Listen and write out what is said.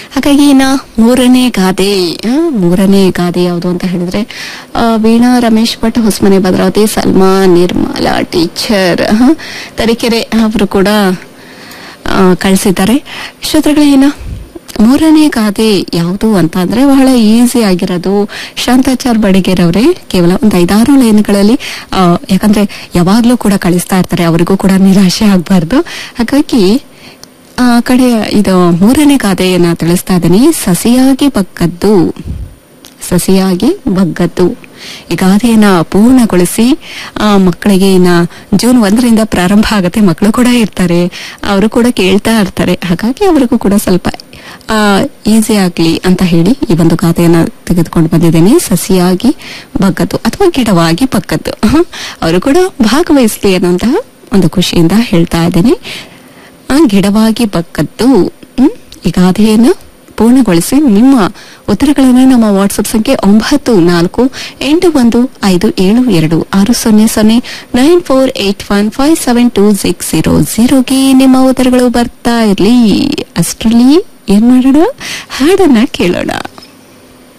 ಹಾಗಾಗಿ ಇನ್ನ ಮೂರನೇ ಗಾದೆ ಆ, ಮೂರನೇ ಗಾದೆ ಯಾವುದು ಅಂತ ಹೇಳಿದ್ರೆ ಆ, ವೀಣಾ ರಮೇಶ್ ಭಟ್ ಹೊಸಮನೆ ಭದ್ರಾವತಿ ಸಲ್ಮಾ ನಿರ್ಮಲಾ ಟೀಚರ್ ಆ, ತರೀಕೆರೆ ಅವರು ಕೂಡ ಆ, ಕಳಿಸಿದ್ದಾರೆ ಶ್ರೋತೃಗಳೇನ ಮೂರನೇ ಗಾದೆ ಯಾವುದು ಅಂತ ಅಂದ್ರೆ ಬಹಳ ಈಸಿ ಆಗಿರೋದು ಶಾಂತಾಚಾರ್ ಬಡಿಗೇರವರೇ ಕೇವಲ ಒಂದು ಐದಾರು ಲೈನ್ಗಳಲ್ಲಿ ಆ, ಯಾಕಂದ್ರೆ ಯಾವಾಗ್ಲೂ ಕೂಡ ಕಳಿಸ್ತಾ ಇರ್ತಾರೆ ಅವರಿಗೂ ಕೂಡ ನಿರಾಶೆ ಆಗ್ಬಾರ್ದು ಹಾಗಾಗಿ ಆ ಕಡೆ ಇದು ಮೂರನೇ ಗಾದೆಯನ್ನ ತಿಳಿಸ್ತಾ ಇದ್ದೀನಿ ಸಸಿಯಾಗಿ ಬಗ್ಗದ್ದು ಸಸಿಯಾಗಿ ಬಗ್ಗದ್ದು ಈ ಗಾದೆಯನ್ನ ಪೂರ್ಣಗೊಳಿಸಿ ಆ ಮಕ್ಕಳಿಗೆ ಇನ್ನ ಜೂನ್ ಒಂದರಿಂದ ಪ್ರಾರಂಭ ಆಗುತ್ತೆ ಮಕ್ಕಳು ಕೂಡ ಇರ್ತಾರೆ ಅವರು ಕೂಡ ಕೇಳ್ತಾ ಇರ್ತಾರೆ ಹಾಗಾಗಿ ಅವರಿಗೂ ಕೂಡ ಸ್ವಲ್ಪ ಈಸಿ ಆಗ್ಲಿ ಅಂತ ಹೇಳಿ ಈ ಒಂದು ಗಾದೆಯನ್ನ ತೆಗೆದುಕೊಂಡು ಬಂದಿದ್ದೇನೆ ಸಸಿಯಾಗಿ ಬಗ್ಗದ್ದು ಅಥವಾ ಗಿಡವಾಗಿ ಬಗ್ಗದ್ದು ಅವರು ಕೂಡ ಭಾಗವಹಿಸ್ಲಿ ಅನ್ನುವಂತಹ ಒಂದು ಖುಷಿಯಿಂದ ಹೇಳ್ತಾ ಇದ್ದೇನೆ ಆ ಗಿಡವಾಗಿ ಬಗ್ಗದ್ದು ಹ್ಮ್, ಈ ಗಾದೆಯನ್ನು ಪೂರ್ಣಗೊಳಿಸಿ ನಿಮ್ಮ ಉತ್ತರಗಳನ್ನು ನಮ್ಮ ವಾಟ್ಸ್ಆಪ್ ಸಂಖ್ಯೆ ಒಂಬತ್ತು ನಾಲ್ಕು ಎಂಟು ಒಂದು ಐದು ಏಳು ಎರಡು ಆರು ಸೊನ್ನೆ ಸೊನ್ನೆ nine four eight one five seven two six zero ಜೀರೋಗೆ ನಿಮ್ಮ ಉತ್ತರಗಳು ಬರ್ತಾ ಇರ್ಲಿ ಅಷ್ಟರಲ್ಲಿ ಏನ್ ಮಾಡೋಣ ಹಾಡನ್ನ ಕೇಳೋಣ